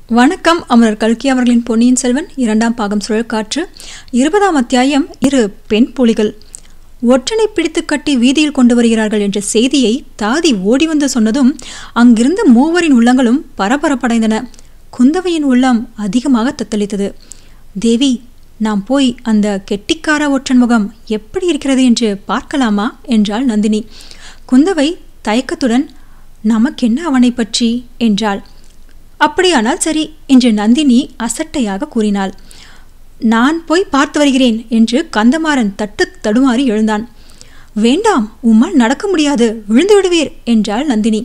வணக்கம் அமரர் கல்கி அவர்களின் பொன்னியின் செல்வன் இரண்டாம் பாகம் சுழற்காற்று இருபதாம் அத்தியாயம் இரு பெண் புலிகள் ஒற்றனை பிடித்து கட்டி வீதியில் கொண்டு வருகிறார்கள் என்ற செய்தியை தாதி ஓடி வந்து சொன்னதும் அங்கிருந்த மூவரின் உள்ளங்களும் பரபரப்படைந்தன குந்தவையின் உள்ளம் அதிகமாக தத்தளித்தது தேவி நாம் போய் அந்த கெட்டிக்கார ஒற்றன் முகம் எப்படி இருக்கிறது என்று பார்க்கலாமா என்றாள் நந்தினி குந்தவை தயக்கத்துடன் நமக்கென்ன அவனை பற்றி என்றாள் அப்படியானால் சரி என்று நந்தினி அசட்டையாக கூறினாள் நான் போய் பார்த்து வருகிறேன் என்று கந்தமாறன் தட்டு தடுமாறி எழுந்தான் வேண்டாம் உம்மால் நடக்க முடியாது விழுந்து விடுவீர் என்றாள் நந்தினி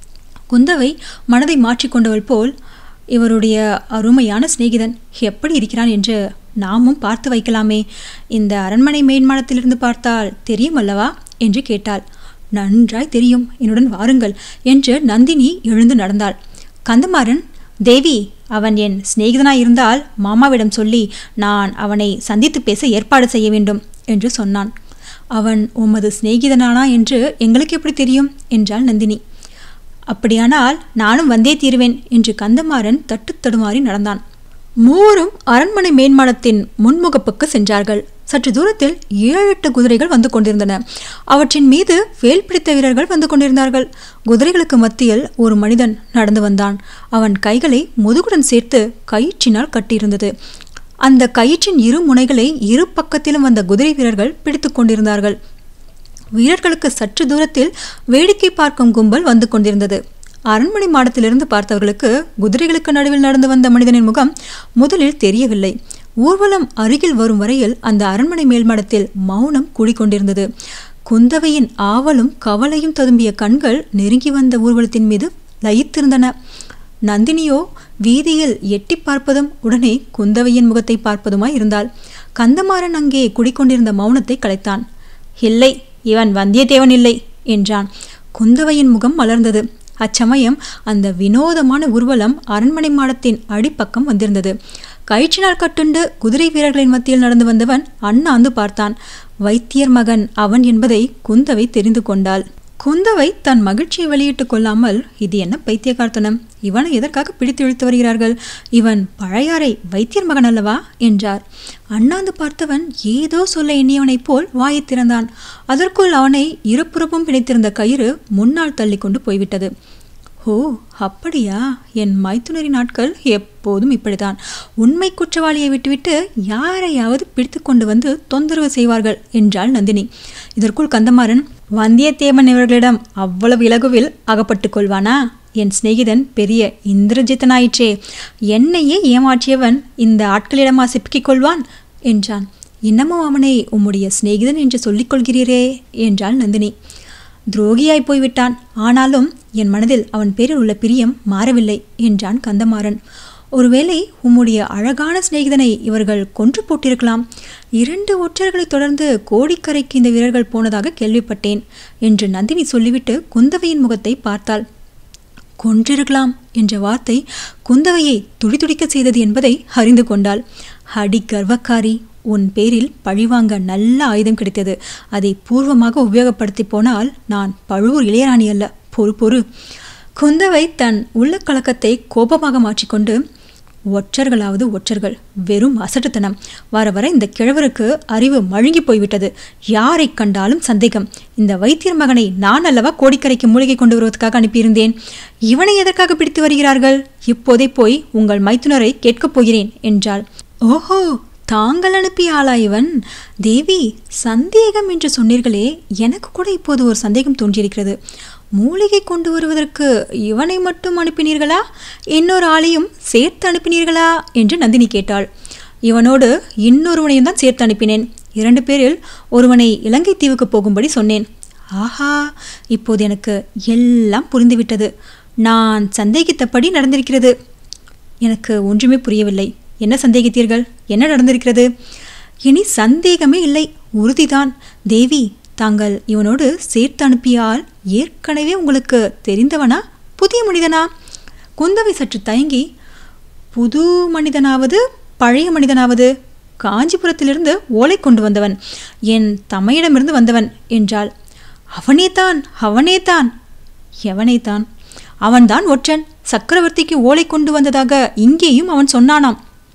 குந்தவை மனதை மாற்றிக்கொண்டவள் போல் இவருடைய அருமையான சிநேகிதன் எப்படி இருக்கிறான் என்று நாமும் பார்த்து வைக்கலாமே இந்த அரண்மனை மேன்மாடத்திலிருந்து பார்த்தால் தெரியும் அல்லவா என்று கேட்டாள் நன்றாய் தெரியும் என்னுடன் வாருங்கள் என்று நந்தினி எழுந்து நடந்தாள் கந்தமாறன் தேவி அவன் என் சிநேகிதனாய் இருந்தால் மாமாவிடம் சொல்லி நான் அவனை சந்தித்து பேச ஏற்பாடு செய்ய வேண்டும் என்று சொன்னான் அவன் உமது சிநேகிதனானா என்று எங்களுக்கு எப்படி தெரியும் என்றாள் நந்தினி அப்படியானால் நானும் வந்தே தீருவேன் என்று கந்தமாறன் தட்டு தடுமாறி நடந்தான் மூவரும் அரண்மனை மேன்மாடத்தின் முன்முகப்புக்கு சென்றார்கள் சற்று தூரத்தில் ஏழு எட்டு குதிரைகள் வந்து கொண்டிருந்தன அவற்றின் மீது வேல் பிடித்த வீரர்கள் வந்து கொண்டிருந்தார்கள் குதிரைகளுக்கு மத்தியில் ஒரு மனிதன் நடந்து வந்தான் அவன் கைகளை முதுகுடன் சேர்த்து கயிற்றினால் கட்டியிருந்தது அந்த கயிற்றின் இரு முனைகளை இரு பக்கத்திலும் வந்த குதிரை வீரர்கள் பிடித்து கொண்டிருந்தார்கள் வீரர்களுக்கு சற்று தூரத்தில் வேடிக்கை பார்க்கும் கும்பல் வந்து கொண்டிருந்தது அரண்மனை மாடத்திலிருந்து பார்த்தவர்களுக்கு குதிரைகளுக்கு நடுவில் நடந்து வந்த மனிதனின் முகம் முதலில் தெரியவில்லை ஊர்வலம் அருகில் வரும் வரையில் அந்த அரண்மனை மேல்மாடத்தில் மௌனம் கூடிக்கொண்டிருந்தது குந்தவையின் ஆவலும் கவலையும் ததும்பிய கண்கள் நெருங்கி வந்த ஊர்வலத்தின் மீது லயித்திருந்தன நந்தினியோ வீதியில் எட்டி பார்ப்பதும் உடனே குந்தவையின் முகத்தை பார்ப்பதுமாய் இருந்தாள் கந்தமாறன் அங்கே குடிக்கொண்டிருந்த மௌனத்தை கலைத்தான் இல்லை இவன் வந்தியத்தேவன் இல்லை என்றான் குந்தவையின் முகம் மலர்ந்தது அச்சமயம் அந்த வினோதமான ஊர்வலம் அரண்மனை மாடத்தின் அடிப்பக்கம் வந்திருந்தது கயிற்றினால் கட்டுண்டு குதிரை வீரர்களின் மத்தியில் நடந்து வந்தவன் அண்ணாந்து பார்த்தான் வைத்தியர் மகன் அவன் என்பதை குந்தவை தெரிந்து கொண்டாள் குந்தவை தன் மகிழ்ச்சியை வெளியிட்டுக் கொள்ளாமல் இது என்ன பைத்தியகார்த்தனம் இவனை எதற்காக பிடித்து இழுத்து வருகிறார்கள் இவன் பழையாறை வைத்தியர் மகன் அல்லவா என்றார் அண்ணாந்து பார்த்தவன் ஏதோ சொல்ல எண்ணியவனைப் போல் வாயை திறந்தான் அதற்குள் அவனை இருபுறமும் பிணைத்திருந்த கயிறு முன்னால் தள்ளி கொண்டு போய்விட்டது ஓ அப்படியா என் மைத்துனரின் நாட்கள் எப்போதும் இப்படித்தான் உண்மை குற்றவாளியை விட்டுவிட்டு யாரையாவது பிடித்து கொண்டு வந்து தொந்தரவு செய்வார்கள் என்றாள் நந்தினி இதற்குள் கந்தமாறன் வந்தியத்தேவன் இவர்களிடம் அவ்வளவு இலகுவில் அகப்பட்டுக் கொள்வானா என் சிநேகிதன் பெரிய இந்திரஜித்தனாயிற்றே என்னையே ஏமாற்றியவன் இந்த ஆட்களிடமா சிப்பிக்கிக் கொள்வான் என்றான் இன்னமும் அவனை உம்முடைய சிநேகிதன் என்று சொல்லிக் கொள்கிறீரே என்றாள் நந்தினி துரோகியாய் போய்விட்டான் ஆனாலும் என் மனதில் அவன் பேரில் உள்ள பிரியம் மாறவில்லை என்றான் கந்தமாறன் ஒருவேளை உம்முடைய அழகான சிநேகிதனை இவர்கள் கொன்று போட்டிருக்கலாம் இரண்டு ஒற்றர்களை தொடர்ந்து கோடிக்கரைக்கு இந்த வீரர்கள் போனதாக கேள்விப்பட்டேன் என்று நந்தினி சொல்லிவிட்டு குந்தவையின் முகத்தை பார்த்தாள் கொன்றிருக்கலாம் என்ற வார்த்தை குந்தவையை துடிதுடிக்க செய்தது என்பதை அறிந்து கொண்டாள் அடி கர்வக்காரி உன் பேரில் பழிவாங்க நல்ல ஆயுதம் கிடைத்தது அதை பூர்வமாக உபயோகப்படுத்தி போனால் நான் பழுவூர் இளையராணி அல்ல பொறு பொறு குந்தவை தன் உள்ள கலக்கத்தை கோபமாக மாற்றிக்கொண்டு ஒற்றர்களாவது ஒற்றர்கள் வெறும் அசட்டுத்தனம் வர வர இந்த கிழவருக்கு அறிவு மழுங்கி போய்விட்டது யாரை கண்டாலும் சந்தேகம் இந்த வைத்தியர் மகனை நான் அல்லவா கோடிக்கரைக்கு மூலிகை கொண்டு வருவதற்காக அனுப்பியிருந்தேன் இவனை எதற்காக பிடித்து வருகிறார்கள் இப்போதே போய் உங்கள் மைத்துனரை கேட்கப் போகிறேன் என்றாள் ஓஹோ தாங்கள் அனுப்பிய ஆளா இவன் தேவி சந்தேகம் என்று சொன்னீர்களே எனக்கு கூட இப்போது ஒரு சந்தேகம் தோன்றியிருக்கிறது மூலிகை கொண்டு வருவதற்கு இவனை மட்டும் அனுப்பினீர்களா இன்னொரு ஆளையும் சேர்த்து அனுப்பினீர்களா என்று நந்தினி கேட்டாள் இவனோடு இன்னொருவனையும் தான் சேர்த்து அனுப்பினேன் இரண்டு பேரில் ஒருவனை இலங்கை தீவுக்கு போகும்படி சொன்னேன் ஆஹா இப்போது எனக்கு எல்லாம் புரிந்துவிட்டது நான் சந்தேகித்தபடி நடந்திருக்கிறது எனக்கு ஒன்றுமே புரியவில்லை என்ன சந்தேகித்தீர்கள் என்ன நடந்திருக்கிறது இனி சந்தேகமே இல்லை உறுதிதான் தேவி தாங்கள் இவனோடு சேர்த்து அனுப்பிய ஆள் ஏற்கனவே உங்களுக்கு தெரிந்தவனா புதிய மனிதனா குந்தவை சற்று தயங்கி புது மனிதனாவது பழைய மனிதனாவது காஞ்சிபுரத்திலிருந்து ஓலை கொண்டு வந்தவன் என் தமையிடமிருந்து வந்தவன் என்றாள் அவனேதான் அவனேதான் எவனைத்தான் அவன்தான் ஒற்றன் சக்கரவர்த்திக்கு ஓலை கொண்டு வந்ததாக இங்கேயும் அவன் சொன்னானாம்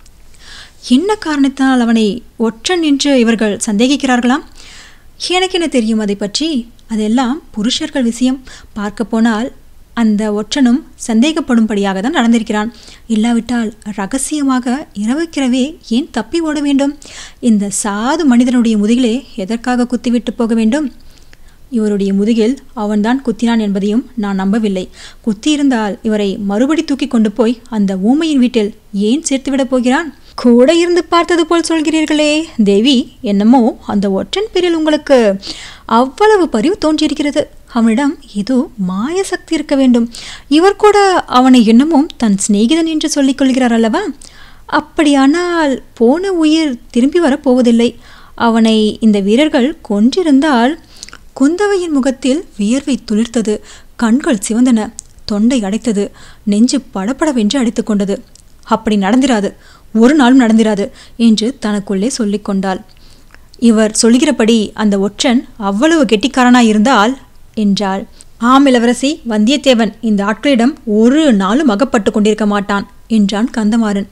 என்ன காரணத்தினால் அவனை ஒற்றன் என்று இவர்கள் சந்தேகிக்கிறார்களாம் எனக்கு என்ன தெரியும் அதை பற்றி அதெல்லாம் புருஷர்கள் விஷயம் பார்க்க போனால் அந்த ஒற்றனும் சந்தேகப்படும்படியாக தான் நடந்திருக்கிறான் இல்லாவிட்டால் ரகசியமாக இரவுக்கிரவே ஏன் தப்பி ஓட வேண்டும் இந்த சாது மனிதனுடைய முதுகிலே எதற்காக குத்திவிட்டு போக வேண்டும் இவருடைய முதுகில் அவன்தான் குத்தினான் என்பதையும் நான் நம்பவில்லை குத்தியிருந்தால் இவரை மறுபடி தூக்கி கொண்டு போய் அந்த ஊமையின் வீட்டில் ஏன் சேர்த்துவிடப் போகிறான் கூட இருந்து பார்த்தது போல் சொல்கிறீர்களே தேவி என்னமோ அந்த ஒற்றன் பேரில் உங்களுக்கு அவ்வளவு பரிவு தோன்றியிருக்கிறது அவனிடம் ஏதோ மாய சக்தி இருக்க வேண்டும் இவர் கூட அவனை என்னமும் தன் சிநேகிதன் என்று சொல்லிக் கொள்கிறார் அல்லவா அப்படியானால் போன உயிர் திரும்பி வரப்போவதில்லை அவனை இந்த வீரர்கள் கொன்றிருந்தால் குந்தவையின் முகத்தில் வியர்வை துளிர்த்தது கண்கள் சிவந்தன தொண்டை அடைத்தது நெஞ்சு படபடவென்று அடித்துக் கொண்டது அப்படி நடந்திராது ஒரு நாளும் நடந்திராது என்று தனக்குள்ளே சொல்லிக்கொண்டாள் இவர் சொல்கிறபடி அந்த ஒற்றன் அவ்வளவு கெட்டிக்காரனாயிருந்தால் என்றாள் ஆம் இளவரசி வந்தியத்தேவன் இந்த ஆட்களிடம் ஒரு நாளும் அகப்பட்டு கொண்டிருக்க மாட்டான் என்றான் கந்தமாறன்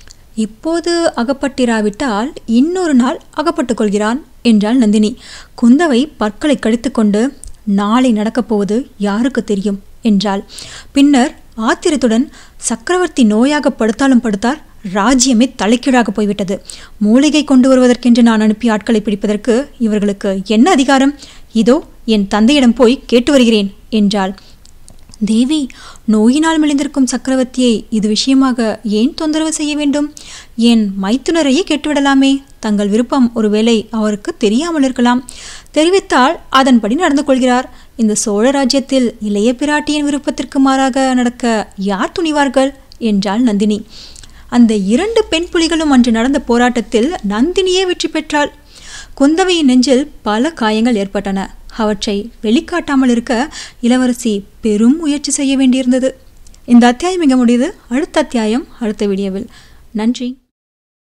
இப்போது அகப்பட்டிராவிட்டால் இன்னொரு நாள் அகப்பட்டுக் கொள்கிறான் என்றாள் நந்தினி குந்தவை பற்களை கடித்துக்கொண்டு நாளை நடக்கப் போவது யாருக்கு தெரியும் என்றாள் பின்னர் ஆத்திரத்துடன் சக்கரவர்த்தி நோயாக படுத்தாலும் படுத்தார் ராஜ்யமே தலைக்கீழாக போய்விட்டது மூலிகை கொண்டு வருவதற்கென்று நான் அனுப்பிய ஆட்களை பிடிப்பதற்கு இவர்களுக்கு என்ன அதிகாரம் இதோ என் தந்தையிடம் போய் கேட்டு வருகிறேன் என்றாள் தேவி நோயினால் மெலிந்திருக்கும் சக்கரவர்த்தியை இது விஷயமாக ஏன் தொந்தரவு செய்ய வேண்டும் என் மைத்துனரையே கேட்டுவிடலாமே தங்கள் விருப்பம் ஒருவேளை அவருக்கு தெரியாமல் இருக்கலாம் தெரிவித்தால் அதன்படி நடந்து கொள்கிறார் இந்த சோழ ராஜ்யத்தில் இளைய பிராட்டியின் விருப்பத்திற்கு மாறாக நடக்க யார் துணிவார்கள் என்றாள் நந்தினி அந்த இரண்டு பெண் புலிகளும் அன்று நடந்த போராட்டத்தில் நந்தினியே வெற்றி பெற்றாள் குந்தவையின் நெஞ்சில் பல காயங்கள் ஏற்பட்டன அவற்றை வெளிக்காட்டாமல் இருக்க இளவரசி பெரும் முயற்சி செய்ய வேண்டியிருந்தது இந்த அத்தியாயம் மிக முடியுது அடுத்த அத்தியாயம் அடுத்த வீடியோவில் நன்றி